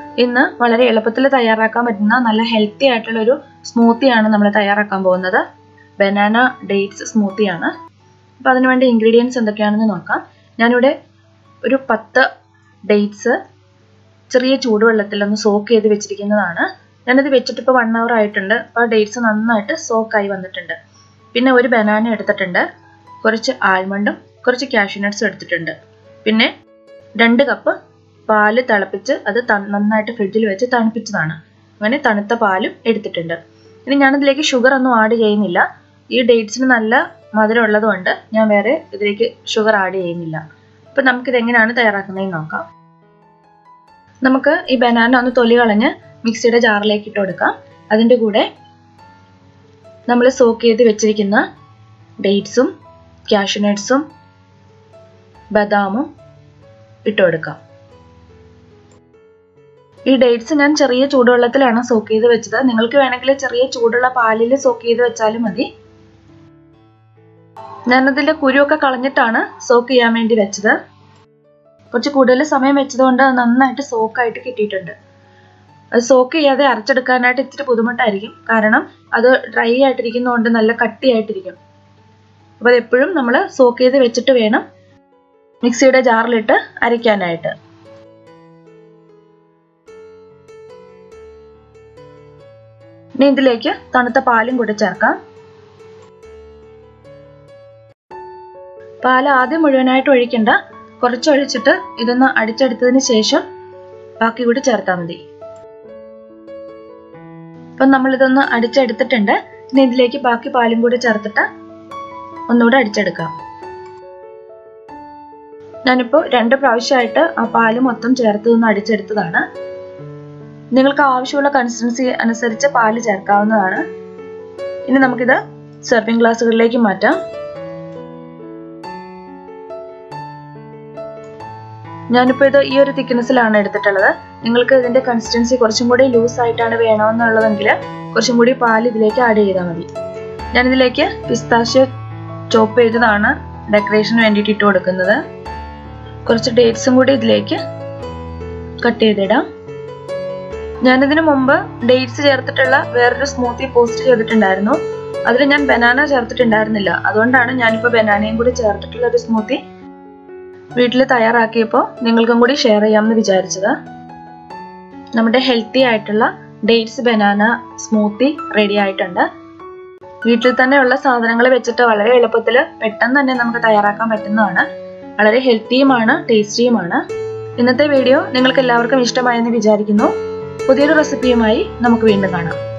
ഇന്ന് വളരെ എളുപ്പത്തിൽ തയ്യാറാക്കാൻ പറ്റുന്ന നല്ല ഹെൽത്തി ആയിട്ടുള്ള ഒരു സ്മൂത്തിയാണ് നമ്മൾ തയ്യാറാക്കാൻ പോകുന്നത് ബനാന ഡേറ്റ്സ് സ്മൂത്തിയാണ് അപ്പോൾ അതിനുവേണ്ട ഇൻഗ്രീഡിയൻസ് എന്തൊക്കെയാണെന്ന് നോക്കാം ഞാനിവിടെ ഒരു പത്ത് ഡേറ്റ്സ് ചെറിയ ചൂടുവെള്ളത്തിൽ ഒന്ന് സോക്ക് ചെയ്ത് വെച്ചിരിക്കുന്നതാണ് ഞാനത് വെച്ചിട്ട് ഇപ്പോൾ വൺ അവർ ആയിട്ടുണ്ട് അപ്പോൾ ഡേറ്റ്സ് നന്നായിട്ട് സോക്കായി വന്നിട്ടുണ്ട് പിന്നെ ഒരു ബനാന എടുത്തിട്ടുണ്ട് കുറച്ച് ആൽമണ്ടും കുറച്ച് കാഷ്യൂനട്ട്സും എടുത്തിട്ടുണ്ട് പിന്നെ രണ്ട് കപ്പ് പാല് തിളപ്പിച്ച് അത് നന്നായിട്ട് ഫ്രിഡ്ജിൽ വെച്ച് തണുപ്പിച്ചതാണ് അങ്ങനെ തണുത്ത പാലും എടുത്തിട്ടുണ്ട് ഇനി ഞാനിതിലേക്ക് ഷുഗർ ഒന്നും ആഡ് ചെയ്യുന്നില്ല ഈ ഡേറ്റ്സിന് നല്ല മധുരം ഉള്ളതുകൊണ്ട് ഞാൻ വേറെ ഇതിലേക്ക് ഷുഗർ ആഡ് ചെയ്യുന്നില്ല അപ്പം നമുക്കിത് എങ്ങനെയാണ് തയ്യാറാക്കുന്നതെന്ന് നോക്കാം നമുക്ക് ഈ ബനാന ഒന്ന് തൊലി കളഞ്ഞ് മിക്സിയുടെ ജാറിലേക്ക് ഇട്ട് കൊടുക്കാം അതിൻ്റെ കൂടെ നമ്മൾ സോക്ക് ചെയ്ത് വെച്ചിരിക്കുന്ന ഡേറ്റ്സും കാഷ്യൂനട്ട്സും ബദാമും ഇട്ട് കൊടുക്കാം ഈ ഡേറ്റ്സ് ഞാൻ ചെറിയ ചൂടുവെള്ളത്തിലാണ് സോക്ക് ചെയ്ത് വെച്ചത് നിങ്ങൾക്ക് വേണമെങ്കിൽ ചെറിയ ചൂടുള്ള പാലിൽ സോക്ക് ചെയ്ത് വെച്ചാലും മതി ഞാനതിൻ്റെ കുരുവൊക്കെ കളഞ്ഞിട്ടാണ് സോക്ക് ചെയ്യാൻ വേണ്ടി വെച്ചത് കുറച്ച് കൂടുതൽ സമയം വെച്ചതുകൊണ്ട് അത് നന്നായിട്ട് സോക്കായിട്ട് കിട്ടിയിട്ടുണ്ട് അത് സോക്ക് ചെയ്യാതെ അരച്ചെടുക്കാനായിട്ട് ഇത്തിരി ബുദ്ധിമുട്ടായിരിക്കും കാരണം അത് ഡ്രൈ ആയിട്ടിരിക്കുന്നതുകൊണ്ട് നല്ല കട്ടിയായിട്ടിരിക്കും അപ്പോൾ അതെപ്പോഴും നമ്മൾ സോക്ക് ചെയ്ത് വെച്ചിട്ട് വേണം മിക്സിയുടെ ജാറിലിട്ട് അരയ്ക്കാനായിട്ട് ഇനി ഇതിലേക്ക് തണുത്ത പാലും കൂടി ചേർക്കാം പാൽ ആദ്യം മുഴുവനായിട്ട് ഒഴിക്കണ്ട കുറച്ച് ഒഴിച്ചിട്ട് ഇതൊന്ന് അടിച്ചെടുത്തതിന് ശേഷം ബാക്കി കൂടി ചേർത്താൽ മതി അപ്പം നമ്മളിതൊന്ന് അടിച്ചെടുത്തിട്ടുണ്ട് ഇനി ഇതിലേക്ക് ബാക്കി പാലും കൂടി ചേർത്തിട്ട് ഒന്നുകൂടെ അടിച്ചെടുക്കാം ഞാനിപ്പോൾ രണ്ട് പ്രാവശ്യമായിട്ട് ആ പാല് മൊത്തം ചേർത്ത് ഒന്ന് അടിച്ചെടുത്തതാണ് നിങ്ങൾക്ക് ആവശ്യമുള്ള കൺസിസ്റ്റൻസി അനുസരിച്ച് പാല് ചേർക്കാവുന്നതാണ് ഇനി നമുക്കിത് സെർവിങ് ഗ്ലാസ്സുകളിലേക്ക് മാറ്റാം ഞാനിപ്പോൾ ഇത് ഈ ഒരു തിക്നെസ്സിലാണ് എടുത്തിട്ടുള്ളത് നിങ്ങൾക്ക് ഇതിന്റെ കൺസിസ്റ്റൻസി കുറച്ചും കൂടി ലൂസ് ആയിട്ടാണ് വേണമെന്നുള്ളതെങ്കിൽ കുറച്ചും കൂടി പാൽ ഇതിലേക്ക് ആഡ് ചെയ്താൽ മതി ഞാനിതിലേക്ക് പിസ്താഷ്യ ചോപ്പ് ചെയ്തതാണ് ഡെക്കറേഷന് വേണ്ടിയിട്ട് ഇട്ട് കൊടുക്കുന്നത് കുറച്ച് ഡേറ്റ്സും കൂടി ഇതിലേക്ക് കട്ട് ചെയ്തിടാം ഞാനിതിനു മുമ്പ് ഡേറ്റ്സ് ചേർത്തിട്ടുള്ള വേറൊരു സ്മൂത്തി പോസ്റ്റ് ചെയ്തിട്ടുണ്ടായിരുന്നു അതിൽ ഞാൻ ബനാന ചേർത്തിട്ടുണ്ടായിരുന്നില്ല അതുകൊണ്ടാണ് ഞാനിപ്പോൾ ബനാനയും കൂടി ചേർത്തിട്ടുള്ള ഒരു സ്മൂത്തി വീട്ടിൽ തയ്യാറാക്കിയപ്പോൾ നിങ്ങൾക്കും കൂടി ഷെയർ ചെയ്യാമെന്ന് വിചാരിച്ചത് നമ്മുടെ ഹെൽത്തി ആയിട്ടുള്ള ഡേറ്റ്സ് ബനാന സ്മൂത്തി റെഡി ആയിട്ടുണ്ട് വീട്ടിൽ തന്നെയുള്ള സാധനങ്ങൾ വെച്ചിട്ട് വളരെ എളുപ്പത്തിൽ പെട്ടെന്ന് തന്നെ നമുക്ക് തയ്യാറാക്കാൻ പറ്റുന്നതാണ് വളരെ ഹെൽത്തിയുമാണ് ടേസ്റ്റിയുമാണ് ഇന്നത്തെ വീഡിയോ നിങ്ങൾക്ക് എല്ലാവർക്കും ഇഷ്ടമായെന്ന് വിചാരിക്കുന്നു പുതിയൊരു റെസിപ്പിയുമായി നമുക്ക് വീണ്ടും കാണാം